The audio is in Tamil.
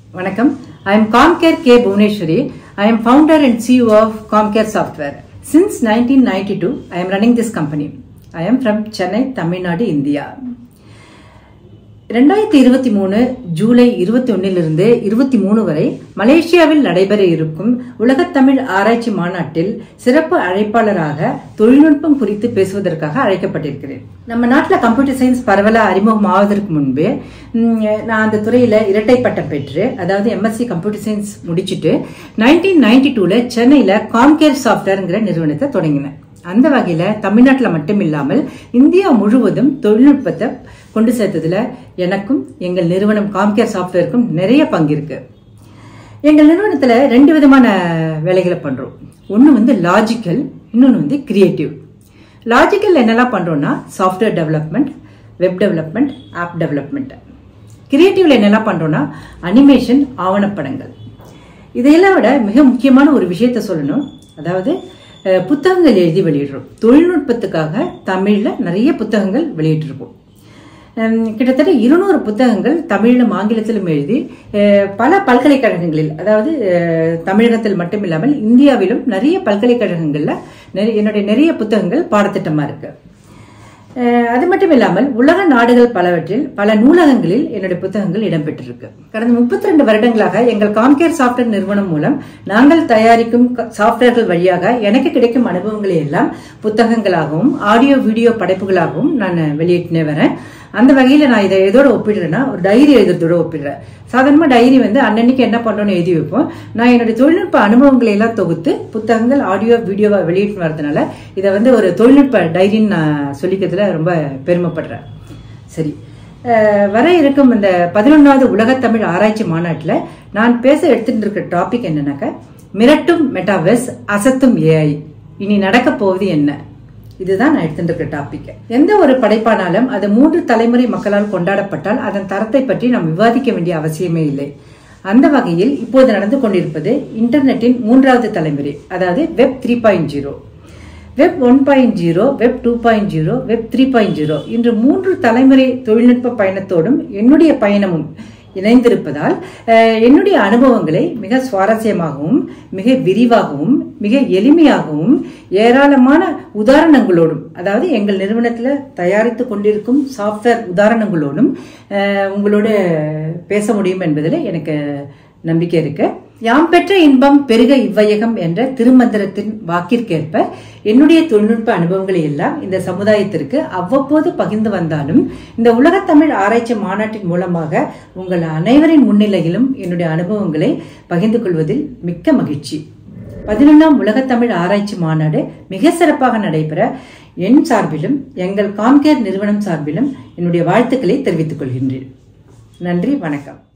வணக்கம் I am Comcare K. Bhuvneshwari. I am founder and CEO of Comcare Software. Since 1992, I am running this company. I am from Chennai, Tamil Nadu, India. ரெண்டாயிரத்தி இருபத்தி மூணு ஜூலை இருபத்தி ஒன்னிலிருந்து இருபத்தி மூணு வரை மலேசியாவில் நடைபெற இருக்கும் உலகத்தமிழ் ஆராய்ச்சி மாநாட்டில் சிறப்பு அழைப்பாளராக தொழில்நுட்பம் குறித்து பேசுவதற்காக அழைக்கப்பட்டிருக்கிறேன் நம்ம நாட்டில் கம்ப்யூட்டர் சயின்ஸ் பரவலா அறிமுகம் ஆவதற்கு முன்பே ம், நான் அந்த துறையில இரட்டை பட்டம் பெற்று அதாவது எம்எஸ்சி கம்ப்யூட்டர் சயின்ஸ் முடிச்சுட்டு நைன்டீன் நைன்டி டூல சென்னையில காம்கேர் சாஃப்ட்வேர்ங்கிற நிறுவனத்தை தொடங்கினேன் அந்த வகையில தமிழ்நாட்டில் மட்டும் இல்லாமல் இந்தியா முழுவதும் தொழில்நுட்பத்தை கொண்டு சேர்த்ததுல எனக்கும் எங்கள் நிறுவனம் காம்கேர் சாஃப்ட்வேருக்கும் நிறைய பங்கு இருக்கு எங்கள் நிறுவனத்துல ரெண்டு விதமான வேலைகளை பண்றோம் ஒன்று வந்து லாஜிக்கல் இன்னொன்று வந்து கிரியேட்டிவ் லாஜிக்கல் என்னெல்லாம் பண்றோம்னா software development web development app development கிரியேட்டிவ்ல என்னெல்லாம் பண்றோம்னா அனிமேஷன் ஆவணப்படங்கள் இதையெல்லாம் விட மிக முக்கியமான ஒரு விஷயத்த சொல்லணும் அதாவது அஹ், புத்தகங்கள் எழுதி வெளியிடுறோம் தொழில்நுட்பத்துக்காக தமிழ்ல நிறைய புத்தகங்கள் வெளியிட்டிருக்கோம் ஹம், கிட்டத்தட்ட இருநூறு புத்தகங்கள் தமிழிலும் ஆங்கிலத்திலும் எழுதி அஹ், பல பல்கலைக்கழகங்களில் அதாவது அஹ், தமிழகத்தில் மட்டும் இல்லாமல் இந்தியாவிலும் நிறைய பல்கலைக்கழகங்கள்ல நிறைய- என்னுடைய நிறைய புத்தகங்கள் பாடத்திட்டமா இருக்கு அஹ், அது மட்டும் இல்லாமல் உலக நாடுகள் பலவற்றில் பல நூலகங்களில் என்னுடைய புத்தகங்கள் இடம்பெற்றிருக்கு கடந்த 32 வருடங்களாக எங்கள் காம்கேர் சாஃப்ட்வேர் நிறுவனம் மூலம் நாங்கள் தயாரிக்கும் க- சாஃப்ட்வேர்கள் வழியாக எனக்கு கிடைக்கும் அனுபவங்களை எல்லாம் புத்தகங்களாகவும் ஆடியோ வீடியோ படைப்புகளாகவும் நான் வெளியிட்டே வரேன் அந்த வகையில நான் இதை எதோட ஒப்பிடுறேன்னா ஒரு டைரி எழுதுறதோட ஒப்பிடுறேன் சாதாரணமா டைரி வந்து அன்னன்னைக்கு என்ன பண்றோம்னு எழுதி வைப்போம் நான் என்னுடைய தொழில்நுட்ப அனுபவங்களை எல்லாம் தொகுத்து புத்தகங்கள் ஆடியோ வீடியோவா வெளியிட்டு வரதுனால இதை வந்து ஒரு தொழில்நுட்ப டைரின்னு நான் சொல்லிக்கிறதுல ரொம்ப பெருமைப்படுறேன் சரி அஹ், வர இருக்கும் இந்த பதினொன்றாவது உலகத்தமிழ் ஆராய்ச்சி மாநாட்டில் நான் பேச எடுத்துட்டு இருக்க டாபிக் என்னன்னாக்க மிரட்டும் மெட்டாவர்ஸ் அசத்தும் ஏஐ இனி நடக்க போவது என்ன இதுதான் நான் எடுத்துட்டு இருக்க டாபிக் எந்த ஒரு படைப்பானாலும் அது மூன்று தலைமுறை மக்களால் கொண்டாடப்பட்டால் அதன் தரத்தை பற்றி நாம் விவாதிக்க வேண்டிய அவசியமே இல்லை அந்த வகையில் இப்போது நடந்து கொண்டிருப்பது இன்டர்நெட்டின் மூன்றாவது தலைமுறை அதாவது web three point zero web one point zero web two point zero web three point zero இன்று மூன்று தலைமுறை தொழில்நுட்ப பயணத்தோடும் என்னுடைய பயணமும் இணைந்திருப்பதால் அஹ், என்னுடைய அனுபவங்களை மிக சுவாரஸ்யமாகவும் மிக விரிவாகவும் மிக எளிமையாகவும் ஏராளமான உதாரணங்களோடும் அதாவது எங்கள் நிறுவனத்தில் தயாரித்து கொண்டிருக்கும் சாஃப்ட்வேர் உதாரணங்களோடும் அஹ், உங்களோட பேச முடியும் என்பதில் எனக்கு நம்பிக்கை இருக்கு யாம் பெற்ற இன்பம் பெருக இவ்வையகம் என்ற திருமந்திரத்தின் வாக்கிற்கேற்ப என்னுடைய தொழில்நுட்ப அனுபவங்களை எல்லாம் இந்த சமுதாயத்திற்கு அவ்வப்போது பகிர்ந்து வந்தாலும் இந்த உலகத்தமிழ் ஆராய்ச்சி மாநாட்டின் மூலமாக உங்கள் அனைவரின் முன்னிலையிலும் என்னுடைய அனுபவங்களை பகிர்ந்து கொள்வதில் மிக்க மகிழ்ச்சி பதினொன்றாம் உலகத்தமிழ் ஆராய்ச்சி மாநாடு மிக சிறப்பாக நடைபெற என் சார்பிலும் எங்கள் காம்கேர் நிறுவனம் சார்பிலும் என்னுடைய வாழ்த்துக்களை தெரிவித்துக் கொள்கின்றேன் நன்றி வணக்கம்